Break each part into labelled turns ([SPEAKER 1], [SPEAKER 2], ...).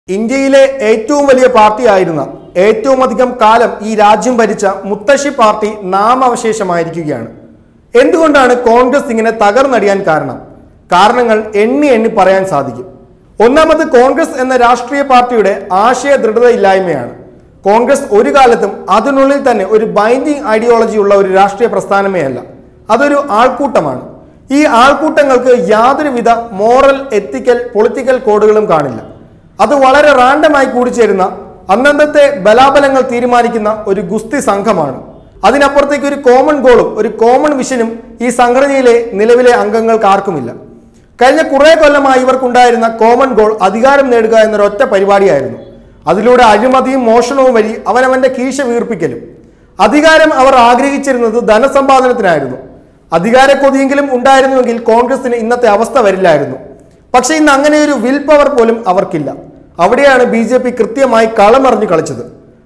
[SPEAKER 1] ഇന്ത്യയിലെ ഏറ്റവും വലിയ പാർട്ടിയായിരുന്ന ഏറ്റവും അധികം കാലം ഈ രാജ്യം ഭരിച്ച മുത്തശ്ശി പാർട്ടി നാമാവശേഷമായിരിക്കുകയാണ് എന്തുകൊണ്ടാണ് കോൺഗ്രസ് ഇങ്ങനെ തകർന്നടിയാൻ കാരണം കാരണങ്ങൾ എണ്ണി എണ്ണി പറയാൻ സാധിക്കും ഒന്നാമത് കോൺഗ്രസ് എന്ന രാഷ്ട്രീയ പാർട്ടിയുടെ ആശയ ദൃഢതയില്ലായ്മയാണ് കോൺഗ്രസ് ഒരു കാലത്തും അതിനുള്ളിൽ തന്നെ ഒരു ബൈൻഡിങ് ഐഡിയോളജി ഉള്ള ഒരു രാഷ്ട്രീയ പ്രസ്ഥാനമേ അല്ല അതൊരു ആൾക്കൂട്ടമാണ് ഈ ആൾക്കൂട്ടങ്ങൾക്ക് യാതൊരുവിധ മോറൽ എത്തിക്കൽ പൊളിറ്റിക്കൽ കോഡുകളും കാണില്ല അത് വളരെ റാൻഡമായി കൂടിച്ചേരുന്ന അന്നന്നത്തെ ബലാബലങ്ങൾ തീരുമാനിക്കുന്ന ഒരു ഗുസ്തി സംഘമാണ് അതിനപ്പുറത്തേക്ക് ഒരു കോമൺ ഗോളും ഒരു കോമൺ വിഷനും ഈ സംഘടനയിലെ നിലവിലെ അംഗങ്ങൾക്ക് ആർക്കുമില്ല കഴിഞ്ഞ കുറെ കൊല്ലമായി ഇവർക്കുണ്ടായിരുന്ന കോമൺ ഗോൾ അധികാരം നേടുക എന്നൊരൊറ്റ പരിപാടിയായിരുന്നു അതിലൂടെ അഴിമതിയും മോഷണവും വഴി അവനവന്റെ കീശ വീർപ്പിക്കലും അധികാരം അവർ ആഗ്രഹിച്ചിരുന്നത് ധനസമ്പാദനത്തിനായിരുന്നു അധികാരക്കൊതിയെങ്കിലും ഉണ്ടായിരുന്നുവെങ്കിൽ കോൺഗ്രസിന് ഇന്നത്തെ അവസ്ഥ വരില്ലായിരുന്നു പക്ഷേ ഇന്ന് അങ്ങനെ ഒരു വിൽ പവർ പോലും അവർക്കില്ല അവിടെയാണ് ബി ജെ പി കൃത്യമായി കളമറിഞ്ഞു കളിച്ചത്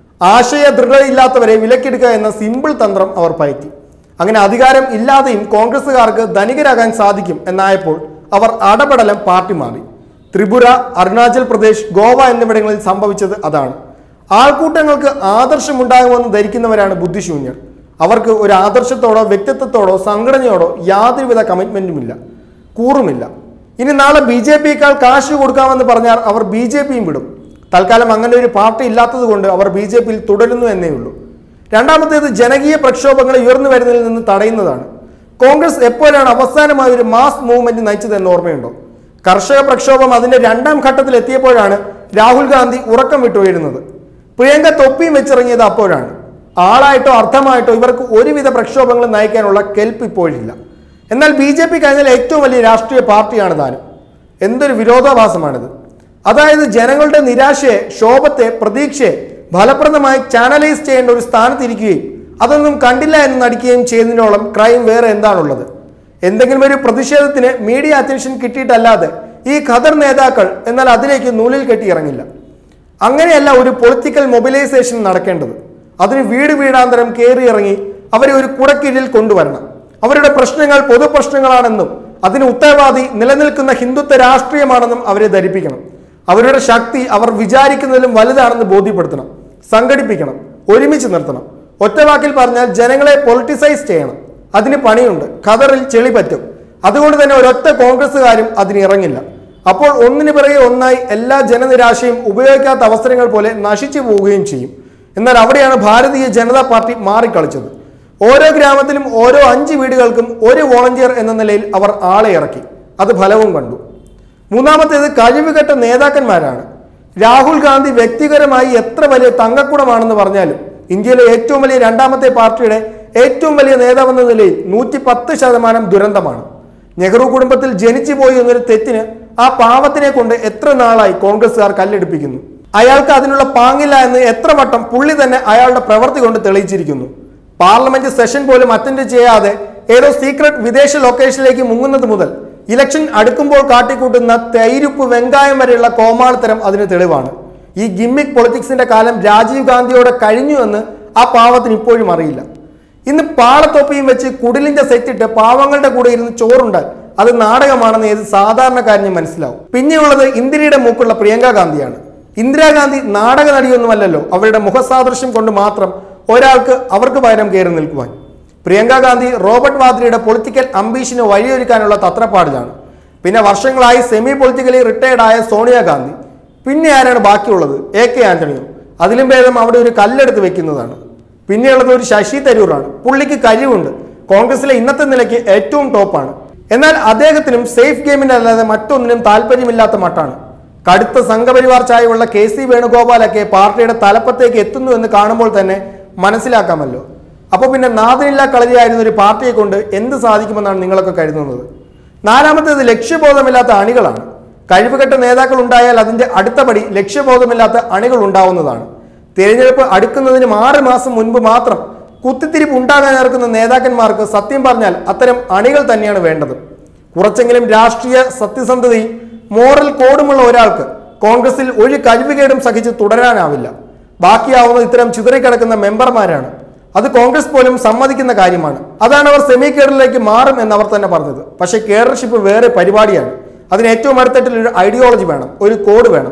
[SPEAKER 1] ആശയ ദൃഢതയില്ലാത്തവരെ വിലക്കെടുക്കുക എന്ന സിമ്പിൾ തന്ത്രം അവർ പയറ്റി അങ്ങനെ അധികാരം ഇല്ലാതെയും കോൺഗ്രസുകാർക്ക് ധനികരാകാൻ സാധിക്കും എന്നായപ്പോൾ അവർ അടപടലം പാർട്ടി മാറി ത്രിപുര അരുണാചൽ പ്രദേശ് ഗോവ എന്നിവിടങ്ങളിൽ സംഭവിച്ചത് അതാണ് ആൾക്കൂട്ടങ്ങൾക്ക് ആദർശമുണ്ടാകുമെന്ന് ധരിക്കുന്നവരാണ് ബുദ്ധിശൂന്യർ അവർക്ക് ഒരു ആദർശത്തോടോ വ്യക്തിത്വത്തോടോ സംഘടനയോടോ യാതൊരുവിധ കമ്മിറ്റ്മെന്റുമില്ല കൂറുമില്ല ഇനി നാളെ ബി ജെ പിയേക്കാൾ കാശ് കൊടുക്കാമെന്ന് പറഞ്ഞാൽ അവർ ബി ജെ പിയും വിടും തൽക്കാലം അങ്ങനെ ഒരു പാർട്ടി ഇല്ലാത്തത് കൊണ്ട് അവർ ബി ജെ പിയിൽ തുടരുന്നു എന്നേ ഉള്ളൂ രണ്ടാമത്തേത് ജനകീയ പ്രക്ഷോഭങ്ങൾ ഉയർന്നു വരുന്നതിൽ നിന്ന് തടയുന്നതാണ് കോൺഗ്രസ് എപ്പോഴാണ് അവസാനമായി ഒരു മാസ് മൂവ്മെന്റ് നയിച്ചത് എന്ന് ഓർമ്മയുണ്ടോ കർഷക പ്രക്ഷോഭം അതിന്റെ രണ്ടാം ഘട്ടത്തിൽ എത്തിയപ്പോഴാണ് രാഹുൽ ഗാന്ധി ഉറക്കം വിട്ടുവീഴുന്നത് പ്രിയങ്ക തൊപ്പിയും വെച്ചിറങ്ങിയത് അപ്പോഴാണ് ആളായിട്ടോ അർത്ഥമായിട്ടോ ഇവർക്ക് ഒരുവിധ പ്രക്ഷോഭങ്ങൾ നയിക്കാനുള്ള കെൽപ്പ് ഇപ്പോഴില്ല എന്നാൽ ബി ജെ പി കഴിഞ്ഞാൽ ഏറ്റവും വലിയ രാഷ്ട്രീയ പാർട്ടിയാണ് താനും എന്തൊരു വിരോധാഭാസമാണിത് അതായത് ജനങ്ങളുടെ നിരാശയെ ശോഭത്തെ പ്രതീക്ഷയെ ഫലപ്രദമായി ചാനലൈസ് ചെയ്യേണ്ട ഒരു സ്ഥാനത്തിരിക്കുകയും അതൊന്നും കണ്ടില്ല എന്ന് നടിക്കുകയും ചെയ്യുന്നതിനോളം ക്രൈം വേറെ എന്താണുള്ളത് എന്തെങ്കിലും ഒരു പ്രതിഷേധത്തിന് മീഡിയ അറ്റൻഷൻ കിട്ടിയിട്ടല്ലാതെ ഈ ഖദർ നേതാക്കൾ എന്നാൽ അതിലേക്ക് നൂലിൽ കെട്ടി ഇറങ്ങില്ല അങ്ങനെയല്ല ഒരു പൊളിറ്റിക്കൽ മൊബിലൈസേഷൻ നടക്കേണ്ടത് അതിന് വീട് വീടാന്തരം കയറി ഇറങ്ങി അവരെ ഒരു കുടക്കീഴിൽ കൊണ്ടുവരണം അവരുടെ പ്രശ്നങ്ങൾ പൊതുപ്രശ്നങ്ങളാണെന്നും അതിന് ഉത്തരവാദി നിലനിൽക്കുന്ന ഹിന്ദുത്വ രാഷ്ട്രീയമാണെന്നും അവരെ ധരിപ്പിക്കണം അവരുടെ ശക്തി അവർ വിചാരിക്കുന്നതിലും വലുതാണെന്ന് ബോധ്യപ്പെടുത്തണം സംഘടിപ്പിക്കണം ഒരുമിച്ച് നിർത്തണം ഒറ്റവാക്കിൽ പറഞ്ഞാൽ ജനങ്ങളെ പൊളിറ്റിസൈസ് ചെയ്യണം അതിന് പണിയുണ്ട് ഖദറിൽ ചെളി പറ്റും അതുകൊണ്ട് തന്നെ ഒരൊറ്റ കോൺഗ്രസ്സുകാരും അതിന് ഇറങ്ങില്ല അപ്പോൾ ഒന്നിനു പിറകെ ഒന്നായി എല്ലാ ജനനിരാശയും ഉപയോഗിക്കാത്ത അവസരങ്ങൾ പോലെ നശിച്ചു പോവുകയും ചെയ്യും എന്നാൽ അവിടെയാണ് ഭാരതീയ ജനതാ പാർട്ടി മാറിക്കളിച്ചത് ഓരോ ഗ്രാമത്തിലും ഓരോ അഞ്ച് വീടുകൾക്കും ഒരു വോളണ്ടിയർ എന്ന നിലയിൽ അവർ ആളെ ഇറക്കി അത് ഫലവും കണ്ടു മൂന്നാമത്തേത് കഴിവുകെട്ട നേതാക്കന്മാരാണ് രാഹുൽ ഗാന്ധി വ്യക്തിപരമായി എത്ര വലിയ തങ്കക്കുടമാണെന്ന് പറഞ്ഞാലും ഇന്ത്യയിലെ ഏറ്റവും വലിയ രണ്ടാമത്തെ പാർട്ടിയുടെ ഏറ്റവും വലിയ നേതാവെന്ന നിലയിൽ നൂറ്റി പത്ത് ശതമാനം ദുരന്തമാണ് നെഹ്റു കുടുംബത്തിൽ ജനിച്ചു പോയി എന്നൊരു തെറ്റിന് ആ പാവത്തിനെ കൊണ്ട് എത്ര നാളായി കോൺഗ്രസ്സുകാർ കല്ലെടുപ്പിക്കുന്നു അയാൾക്ക് അതിനുള്ള പാങ്ങില്ല എന്ന് എത്ര വട്ടം പുള്ളി തന്നെ അയാളുടെ പ്രവൃത്തി കൊണ്ട് തെളിയിച്ചിരിക്കുന്നു പാർലമെന്റ് സെഷൻ പോലും അറ്റൻഡ് ചെയ്യാതെ ഏതോ സീക്രട്ട് വിദേശ ലൊക്കേഷനിലേക്ക് മുങ്ങുന്നത് മുതൽ ഇലക്ഷൻ അടുക്കുമ്പോൾ കാട്ടിക്കൂട്ടുന്ന തൈരുപ്പ് വെങ്കായം വരെയുള്ള കോമാളിത്തരം അതിന് തെളിവാണ് ഈ ഗിമ്മിക് പൊളിറ്റിക്സിന്റെ കാലം രാജീവ് ഗാന്ധിയോടെ കഴിഞ്ഞു എന്ന് ആ പാവത്തിന് ഇപ്പോഴും അറിയില്ല ഇന്ന് പാളത്തൊപ്പിയും വെച്ച് കുടിലിന്റെ സെറ്റിട്ട് പാവങ്ങളുടെ കൂടെ ഇരുന്ന് ചോറുണ്ടാൽ അത് നാടകമാണെന്ന് ഏത് സാധാരണക്കാരനും മനസ്സിലാവും പിന്നെയുള്ളത് ഇന്ദിരയുടെ മൂക്കുള്ള പ്രിയങ്ക ഗാന്ധിയാണ് ഇന്ദിരാഗാന്ധി നാടക നടിയൊന്നുമല്ലല്ലോ അവരുടെ മുഖസാദൃശ്യം കൊണ്ട് മാത്രം ഒരാൾക്ക് അവർക്ക് പകരം കയറി നിൽക്കുവാൻ പ്രിയങ്ക ഗാന്ധി റോബർട്ട് വാദ്രയുടെ പൊളിറ്റിക്കൽ അംബീഷന് വഴിയൊരുക്കാനുള്ള തത്രപ്പാടിലാണ് പിന്നെ വർഷങ്ങളായി സെമി പൊളിറ്റിക്കലി റിട്ടയർഡ് ആയ സോണിയാഗാന്ധി പിന്നെ ആരാണ് ബാക്കിയുള്ളത് എ കെ ആന്റണിയോ അതിലും ഭേദം അവിടെ ഒരു കല്ലെടുത്ത് വെക്കുന്നതാണ് പിന്നെയുള്ളത് ഒരു ശശി തരൂറാണ് പുള്ളിക്ക് കഴിവുണ്ട് കോൺഗ്രസിലെ ഇന്നത്തെ നിലയ്ക്ക് ഏറ്റവും ടോപ്പാണ് എന്നാൽ അദ്ദേഹത്തിനും സേഫ് ഗെയിമിന് അല്ലാതെ മറ്റൊന്നിനും താല്പര്യമില്ലാത്ത മട്ടാണ് കടുത്ത സംഘപരിവാർ ചായവുള്ള കെ സി വേണുഗോപാലൊക്കെ പാർട്ടിയുടെ തലപ്പത്തേക്ക് എത്തുന്നു എന്ന് കാണുമ്പോൾ തന്നെ മനസ്സിലാക്കാമല്ലോ അപ്പോൾ പിന്നെ നാദിനില്ലാ കളരിയായിരുന്ന ഒരു പാർട്ടിയെ കൊണ്ട് എന്ത് സാധിക്കുമെന്നാണ് നിങ്ങളൊക്കെ കരുതുന്നത് നാലാമത്തേത് ലക്ഷ്യബോധമില്ലാത്ത അണികളാണ് കഴിവുകെട്ട നേതാക്കൾ ഉണ്ടായാൽ അതിന്റെ അടുത്ത പടി ലക്ഷ്യബോധമില്ലാത്ത അണികൾ ഉണ്ടാവുന്നതാണ് തിരഞ്ഞെടുപ്പ് അടുക്കുന്നതിന് ആറ് മാസം മുൻപ് മാത്രം കുത്തിത്തിരിപ്പ് ഉണ്ടാകാൻ ഇറക്കുന്ന നേതാക്കന്മാർക്ക് സത്യം പറഞ്ഞാൽ അത്തരം അണികൾ തന്നെയാണ് വേണ്ടത് കുറച്ചെങ്കിലും രാഷ്ട്രീയ സത്യസന്ധതയും മോറൽ കോഡുമുള്ള ഒരാൾക്ക് കോൺഗ്രസിൽ ഒരു കഴിവുകേടും സഹിച്ച് തുടരാനാവില്ല ബാക്കിയാവുന്നത് ഇത്തരം ചിതറിക്കിടക്കുന്ന മെമ്പർമാരാണ് അത് കോൺഗ്രസ് പോലും സമ്മതിക്കുന്ന കാര്യമാണ് അതാണ് അവർ സെമി കേഡറിലേക്ക് മാറും എന്ന് അവർ തന്നെ പറഞ്ഞത് പക്ഷേ കേഡർഷിപ്പ് വേറെ പരിപാടിയാണ് അതിന് ഏറ്റവും അടുത്തട്ടിൽ ഒരു ഐഡിയോളജി വേണം ഒരു കോഡ് വേണം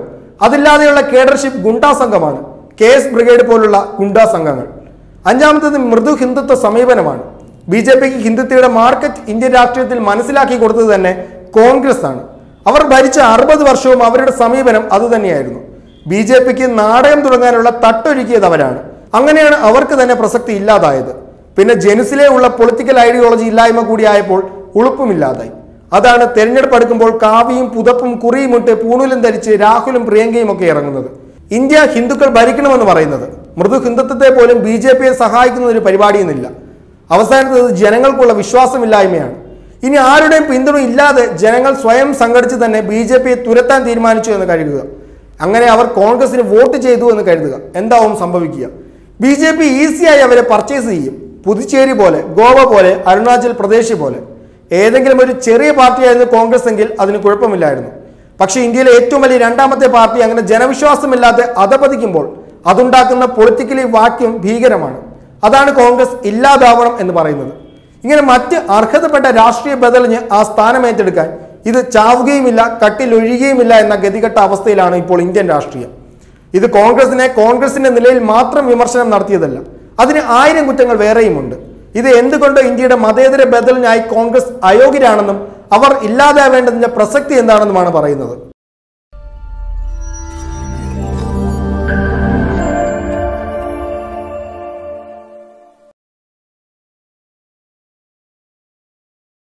[SPEAKER 1] അതില്ലാതെയുള്ള കേഡർഷിപ്പ് ഗുണ്ടാ സംഘമാണ് കെ എസ് ബ്രിഗേഡ് പോലുള്ള ഗുണ്ടാ സംഘങ്ങൾ അഞ്ചാമത്തേത് മൃദു ഹിന്ദുത്വ സമീപനമാണ് ബി ജെ പിക്ക് ഹിന്ദുത്വയുടെ മാർക്കറ്റ് ഇന്ത്യൻ രാഷ്ട്രീയത്തിൽ മനസ്സിലാക്കി കൊടുത്തത് തന്നെ കോൺഗ്രസ് ആണ് അവർ ഭരിച്ച അറുപത് വർഷവും അവരുടെ സമീപനം അതുതന്നെയായിരുന്നു ബി ജെ പിക്ക് നാടകം തുടങ്ങാനുള്ള തട്ടൊരുക്കിയത് അവരാണ് അങ്ങനെയാണ് അവർക്ക് തന്നെ പ്രസക്തി ഇല്ലാതായത് പിന്നെ ജനുസിലെ ഉള്ള പൊളിറ്റിക്കൽ ഐഡിയോളജി ഇല്ലായ്മ കൂടിയായപ്പോൾ ഉളുപ്പുമില്ലാതായി അതാണ് തെരഞ്ഞെടുപ്പ് അടുക്കുമ്പോൾ കാവിയും പുതപ്പും കുറിയും ഇട്ട് പൂണൂലും ധരിച്ച് രാഹുലും പ്രിയങ്കയും ഒക്കെ ഇറങ്ങുന്നത് ഇന്ത്യ ഹിന്ദുക്കൾ ഭരിക്കണമെന്ന് പറയുന്നത് മൃദു ഹിന്ദുത്വത്തെ പോലും ബി ജെ പിയെ സഹായിക്കുന്ന ഒരു പരിപാടിയൊന്നുമില്ല അവസാനത്തത് ജനങ്ങൾക്കുള്ള വിശ്വാസമില്ലായ്മയാണ് ഇനി ആരുടെയും പിന്തുണ ഇല്ലാതെ ജനങ്ങൾ സ്വയം സംഘടിച്ച് തന്നെ ബി ജെ പിയെ തുരത്താൻ തീരുമാനിച്ചു എന്ന് കരുതുക അങ്ങനെ അവർ കോൺഗ്രസിന് വോട്ട് ചെയ്തു എന്ന് കരുതുക എന്താവും സംഭവിക്കുക ബി ജെ പി ഈസിയായി അവരെ പർച്ചേസ് ചെയ്യും പുതുച്ചേരി പോലെ ഗോവ പോലെ അരുണാചൽ പ്രദേശ് പോലെ ഏതെങ്കിലും ഒരു ചെറിയ പാർട്ടിയായിരുന്നു കോൺഗ്രസ് എങ്കിൽ അതിന് കുഴപ്പമില്ലായിരുന്നു പക്ഷേ ഇന്ത്യയിലെ ഏറ്റവും വലിയ രണ്ടാമത്തെ പാർട്ടി അങ്ങനെ ജനവിശ്വാസമില്ലാതെ അധപതിക്കുമ്പോൾ അതുണ്ടാക്കുന്ന പൊളിറ്റിക്കലി വാക്യം ഭീകരമാണ് അതാണ് കോൺഗ്രസ് ഇല്ലാതാവണം എന്ന് പറയുന്നത് ഇങ്ങനെ മറ്റ് അർഹതപ്പെട്ട രാഷ്ട്രീയ ബദലിന് ആ സ്ഥാനം ഏറ്റെടുക്കാൻ ഇത് ചാവുകയുമില്ല കട്ടിലൊഴിയുകയുമില്ല എന്ന ഗതികെട്ട അവസ്ഥയിലാണ് ഇപ്പോൾ ഇന്ത്യൻ രാഷ്ട്രീയം ഇത് കോൺഗ്രസിനെ കോൺഗ്രസിന്റെ നിലയിൽ മാത്രം വിമർശനം നടത്തിയതല്ല അതിന് ആയിരം കുറ്റങ്ങൾ വേറെയുമുണ്ട് ഇത് എന്തുകൊണ്ട് ഇന്ത്യയുടെ മതേതര ബദലിനായി കോൺഗ്രസ് അയോഗ്യരാണെന്നും അവർ ഇല്ലാതാവേണ്ടതിന്റെ പ്രസക്തി എന്താണെന്നുമാണ് പറയുന്നത്